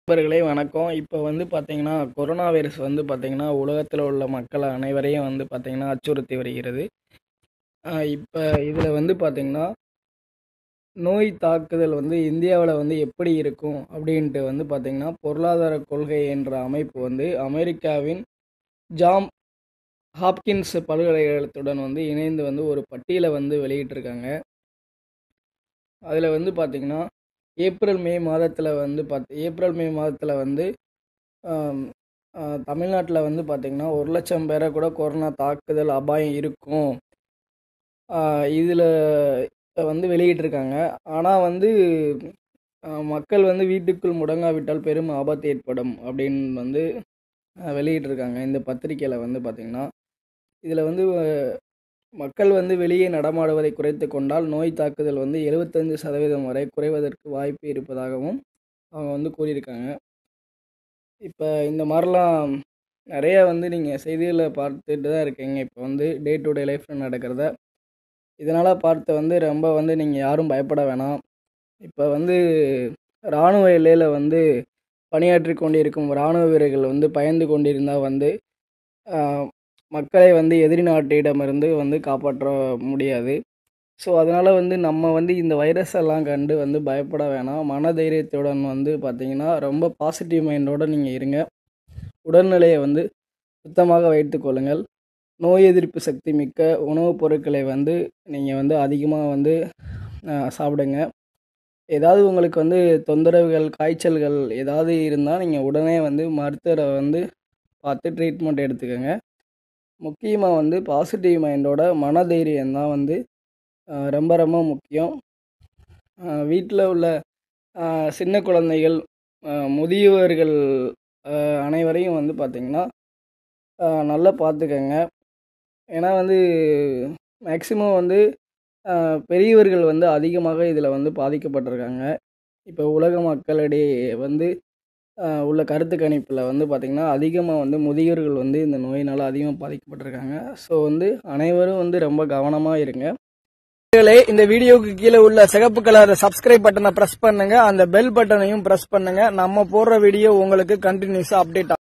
நண்பர்களே வணக்கம் இப்போ வந்து பார்த்தீங்கன்னா கொரோனா வைரஸ் வந்து பார்த்தீங்கன்னா உலகத்தில் உள்ள மக்கள் அனைவரையும் வந்து பார்த்தீங்கன்னா அச்சுறுத்தி வருகிறது இப்போ இதில் வந்து பார்த்தீங்கன்னா நோய் தாக்குதல் வந்து இந்தியாவில் வந்து எப்படி இருக்கும் அப்படின்ட்டு வந்து பார்த்தீங்கன்னா பொருளாதார கொள்கை என்ற அமைப்பு வந்து அமெரிக்காவின் ஜாம் ஹாப்கின்ஸ் பல்கலைக்கழகத்துடன் வந்து இணைந்து வந்து ஒரு பட்டியலை வந்து வெளியிட்டிருக்காங்க அதில் வந்து பார்த்தீங்கன்னா ஏப்ரல் மே மாதத்தில் வந்து பார்த்து ஏப்ரல் மே மாதத்தில் வந்து தமிழ்நாட்டில் வந்து பார்த்திங்கன்னா ஒரு லட்சம் பேரை கூட கொரோனா தாக்குதல் அபாயம் இருக்கும் இதில் வந்து வெளியிட்டிருக்காங்க ஆனால் வந்து மக்கள் வந்து வீட்டுக்குள் முடங்காவிட்டால் பெரும் ஆபத்து ஏற்படும் அப்படின்னு வந்து வெளியிட்டிருக்காங்க இந்த பத்திரிக்கையில் வந்து பார்த்திங்கன்னா இதில் வந்து மக்கள் வந்து வெளியே நடமாடுவதை குறைத்து கொண்டால் நோய் தாக்குதல் வந்து எழுபத்தஞ்சு சதவீதம் வரை குறைவதற்கு வாய்ப்பு இருப்பதாகவும் அவங்க வந்து கூறியிருக்காங்க இப்போ இந்த மாதிரிலாம் நிறையா வந்து நீங்கள் செய்திகளை பார்த்துட்டு தான் இருக்கீங்க இப்போ வந்து டே டு டே லைஃப்பில் நடக்கிறத இதனால் பார்த்து வந்து ரொம்ப வந்து நீங்கள் யாரும் பயப்பட வேணாம் இப்போ வந்து இராணுவ எல்லையில் வந்து பணியாற்றி கொண்டிருக்கும் இராணுவ வீரர்கள் வந்து பயந்து கொண்டிருந்தால் வந்து மக்களை வந்து எதிரி நாட்டிடமிருந்து வந்து காப்பாற்ற முடியாது ஸோ அதனால் வந்து நம்ம வந்து இந்த வைரஸ் எல்லாம் கண்டு வந்து பயப்பட வேணாம் மன தைரியத்துடன் வந்து பார்த்திங்கன்னா ரொம்ப பாசிட்டிவ் மைண்டோடு நீங்கள் இருங்க உடல்நிலையை வந்து சுத்தமாக வைத்து கொள்ளுங்கள் நோய் எதிர்ப்பு சக்தி மிக்க உணவுப் பொருட்களை வந்து நீங்கள் வந்து அதிகமாக வந்து சாப்பிடுங்க ஏதாவது உங்களுக்கு வந்து தொந்தரவுகள் காய்ச்சல்கள் ஏதாவது இருந்தால் நீங்கள் உடனே வந்து மருத்துவரை வந்து பார்த்து ட்ரீட்மெண்ட் எடுத்துக்கோங்க முக்கியமாக வந்து பாசிட்டிவ் மைண்டோட மனதைரியம் தான் வந்து ரொம்ப ரொம்ப முக்கியம் வீட்டில் உள்ள சின்ன குழந்தைகள் முதியவர்கள் அனைவரையும் வந்து பார்த்திங்கன்னா நல்லா பார்த்துக்கங்க ஏன்னா வந்து மேக்சிமம் வந்து பெரியவர்கள் வந்து அதிகமாக இதில் வந்து பாதிக்கப்பட்டிருக்காங்க இப்போ உலக மக்களிடையே வந்து உள்ள கருத்து கணிப்பில் வந்து பார்த்திங்கன்னா அதிகமாக வந்து முதியோர்கள் வந்து இந்த நோயினால் அதிகமாக பாதிக்கப்பட்டிருக்காங்க ஸோ வந்து அனைவரும் வந்து ரொம்ப கவனமாக இருங்க இந்த வீடியோவுக்கு கீழே உள்ள சிகப்பு கலர் சப்ஸ்கிரைப் பட்டனை ப்ரெஸ் பண்ணுங்க அந்த பெல் பட்டனையும் ப்ரெஸ் பண்ணுங்க நம்ம போடுற வீடியோ உங்களுக்கு கண்டினியூஸாக அப்டேட்